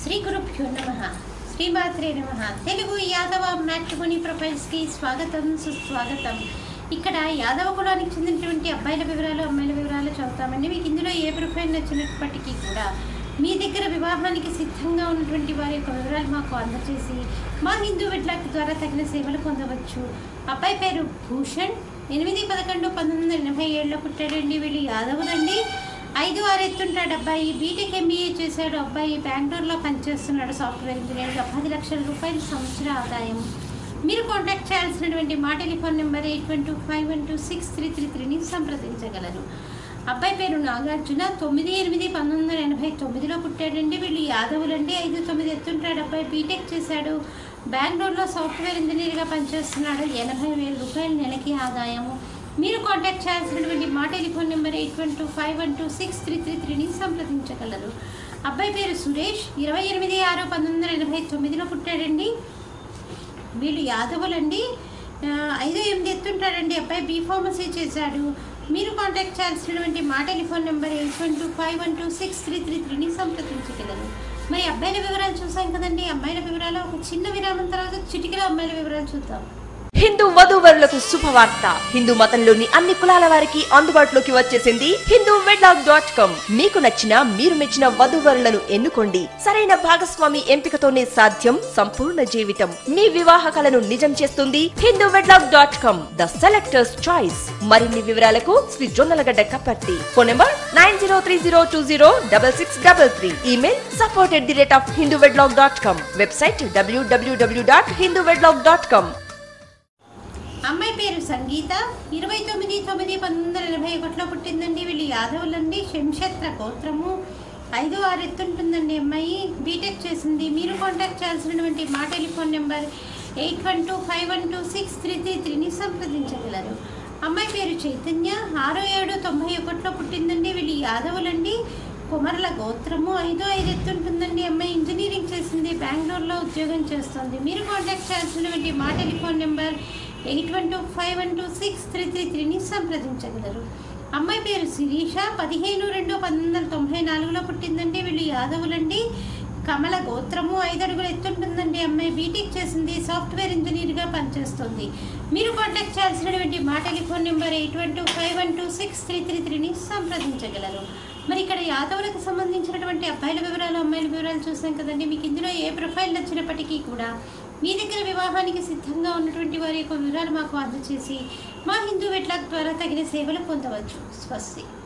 శ్రీ గురుభ్యో నమ శ్రీమాత్రే నమ తెలుగు యాదవ మ్యాట్రిమోని ప్రొఫైల్స్కి స్వాగతం సుస్వాగతం ఇక్కడ యాదవ కులానికి చెందినటువంటి అబ్బాయిల వివరాలు అమ్మాయిల వివరాలు చదువుతామండి మీకు ఇందులో ఏ ప్రొఫైల్ నచ్చినప్పటికీ కూడా మీ దగ్గర వివాహానికి సిద్ధంగా ఉన్నటువంటి వారి యొక్క వివరాలు మాకు అందజేసి మా హిందూ వెడ్లాక్ ద్వారా తగిన సేవలు పొందవచ్చు అబ్బాయి పేరు భూషణ్ ఎనిమిది పదకొండు పంతొమ్మిది వందల ఎనభై ఏడులో పుట్టాడండి వీళ్ళు యాదవులండి ఐదు ఆరు ఎత్తుంటాడు అబ్బాయి బీటెక్ ఎంబీఏ చేశాడు అబ్బాయి బెంగళూరులో పనిచేస్తున్నాడు సాఫ్ట్వేర్ ఇంజనీర్గా పది లక్షల రూపాయల సంవత్సర ఆదాయం మీరు కాంటాక్ట్ చేయాల్సినటువంటి మా telephone number eight one two five one two six three three త్రీని సంప్రదించగలరు అబ్బాయి పేరు నాగార్జున తొమ్మిది ఎనిమిది పంతొమ్మిది వందల ఎనభై తొమ్మిదిలో పుట్టాడండి వీళ్ళు యాదవులండి ఐదు తొమ్మిది ఎత్తుంటాడు అబ్బాయి బీటెక్ చేశాడు బెంగళూరులో సాఫ్ట్వేర్ ఇంజనీర్గా పనిచేస్తున్నాడు ఎనభై వేల రూపాయల నెలకి ఆదాయము మీరు కాంటాక్ట్ చేయాల్సినటువంటి మా telephone number eight one two five one two six three three త్రీని సంప్రదించగలరు అబ్బాయి పేరు సురేష్ ఇరవై ఎనిమిది ఆరు పంతొమ్మిది వందల ఎనభై తొమ్మిదిలో పుట్టాడండి వీళ్ళు యాదవులండి ఆ, ఐదు ఎనిమిది ఎత్తుంటాడండి అబ్బాయి బీ ఫార్మసీ చేశాడు మీరు కాంటాక్ట్ చేయాల్సినటువంటి మా telephone number eight one two five one two six three three త్రీని సంప్రదించగలరు మరి అబ్బాయిల వివరాలు చూసాం కదండి అమ్మాయిల వివరాలు ఒక చిన్న విరామం తర్వాత చిటికలో అమ్మాయిల వివరాలు చూద్దాం హిందూ వధూవరులకు శుభవార్త హిందూ మతంలోని అన్ని కులాల వారికి అందుబాటులోకి వచ్చేసింది హిందూ వెడ్లాక్ డాట్ కామ్ మీకు నచ్చిన మీరు మెచ్చిన వధూవరులను ఎన్నుకోండి సరైన భాగస్వామి ఎంపికతోనే సాధ్యం సంపూర్ణ జీవితం మీ వివాహ కలను నిజం చేస్తుంది Hindu wedlock dot com the selector's choice మరిన్ని వివరాలకు Shri Jonnalagadda Kapparthi phone number nine zero three zero two zero double six double three email support at the rate of Hindu wedlock dot com website W W W dot Hindu wedlock dot com అమ్మాయి పేరు సంగీత ఇరవై తొమ్మిది తొమ్మిది పంతొమ్మిది వందల ఎనభై ఒకటిలో పుట్టిందండి వీళ్ళు యాదవులండి శంషత్ర గోత్రము ఐదు ఆరు ఎత్తుంటుందండి అమ్మాయి బీటెక్ చేసింది మీరు కాంటాక్ట్ చేయాల్సినటువంటి మా telephone number eight one two five one two six three three త్రీని సంప్రదించగలరు అమ్మాయి పేరు చైతన్య ఆరు ఏడు తొంభై ఒకటిలో పుట్టిందండి వీళ్ళు యాదవులండి కుమరల గోత్రము ఐదు ఐదు ఎత్తుంటుందండి అమ్మాయి ఇంజనీరింగ్ చేసింది బెంగళూరులో ఉద్యోగం చేస్తుంది మీరు కాంటాక్ట్ చేయాల్సినటువంటి మా telephone number eight one two five one two six three three త్రీని సంప్రదించగలరు అమ్మాయి పేరు శిరీష పదిహేను రెండు పంతొమ్మిది వందల తొంభై నాలుగులో పుట్టిందండి వీళ్ళు యాదవులండి కమల గోత్రము ఐదు అడుగులు ఎత్తుంటుందండి అమ్మాయి బీటెక్ చేసింది సాఫ్ట్వేర్ ఇంజనీర్గా పనిచేస్తుంది మీరు కాంటాక్ట్ చేయాల్సినటువంటి మా telephone number eight one two five one two six three three త్రీని సంప్రదించగలరు మరి ఇక్కడ యాదవులకు సంబంధించినటువంటి అబ్బాయిల వివరాలు అమ్మాయిల వివరాలు చూసాం కదండి మీకు ఇందులో ఏ ప్రొఫైల్ నచ్చినప్పటికీ కూడా మీ దగ్గర వివాహానికి సిద్ధంగా ఉన్నటువంటి వారి యొక్క వివరాలు మాకు అందజేసి మా హిందూ వెట్లాక్ ద్వారా తగిన సేవలు పొందవచ్చు స్వస్తి